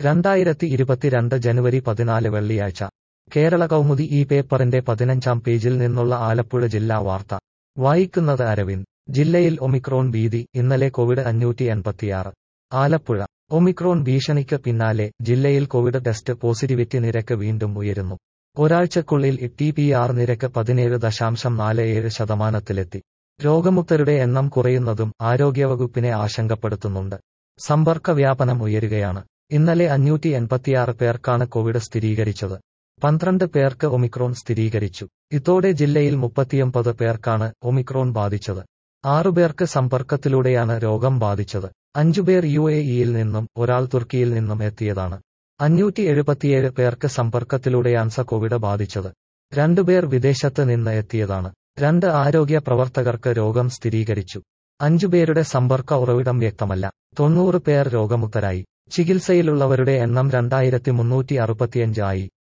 രണ്ടായിരത്തി ഇരുപത്തിരണ്ട് ജനുവരി പതിനാല് വെള്ളിയാഴ്ച കേരള കൗമുദി ഈ പേപ്പറിന്റെ പതിനഞ്ചാം പേജിൽ നിന്നുള്ള ആലപ്പുഴ ജില്ലാ വാർത്ത വായിക്കുന്നത് അരവിന്ദ് ജില്ലയിൽ ഒമിക്രോൺ ഭീതി ഇന്നലെ കോവിഡ് അഞ്ഞൂറ്റി എൺപത്തിയാറ് ആലപ്പുഴ ഒമിക്രോൺ ഭീഷണിക്ക് പിന്നാലെ ജില്ലയിൽ കോവിഡ് ടെസ്റ്റ് പോസിറ്റിവിറ്റി നിരക്ക് വീണ്ടും ഉയരുന്നു ഒരാഴ്ചക്കുള്ളിൽ ടി പി ആർ നിരക്ക് പതിനേഴ് ദശാംശം നാല് ഏഴ് ശതമാനത്തിലെത്തി രോഗമുക്തരുടെ എണ്ണം കുറയുന്നതും ആരോഗ്യവകുപ്പിനെ ആശങ്കപ്പെടുത്തുന്നുണ്ട് സമ്പർക്ക വ്യാപനം ഉയരുകയാണ് ഇന്നലെ അഞ്ഞൂറ്റി എൺപത്തിയാറ് പേർക്കാണ് കോവിഡ് സ്ഥിരീകരിച്ചത് പന്ത്രണ്ട് പേർക്ക് ഒമിക്രോൺ സ്ഥിരീകരിച്ചു ഇതോടെ ജില്ലയിൽ മുപ്പത്തിയൊമ്പത് പേർക്കാണ് ഒമിക്രോൺ ബാധിച്ചത് ആറുപേർക്ക് സമ്പർക്കത്തിലൂടെയാണ് രോഗം ബാധിച്ചത് അഞ്ചുപേർ യു എ ഇയിൽ നിന്നും ഒരാൾ തുർക്കിയിൽ നിന്നും എത്തിയതാണ് അഞ്ഞൂറ്റി എഴുപത്തിയേഴ് പേർക്ക് സമ്പർക്കത്തിലൂടെയാണ് കോവിഡ് ബാധിച്ചത് രണ്ടുപേർ വിദേശത്ത് നിന്ന് എത്തിയതാണ് രണ്ട് ആരോഗ്യ പ്രവർത്തകർക്ക് രോഗം സ്ഥിരീകരിച്ചു അഞ്ചുപേരുടെ സമ്പർക്ക ഉറവിടം വ്യക്തമല്ല തൊണ്ണൂറ് പേർ രോഗമുക്തരായി ചികിത്സയിലുള്ളവരുടെ എണ്ണം രണ്ടായിരത്തി മുന്നൂറ്റി അറുപത്തിയഞ്ച് ആയി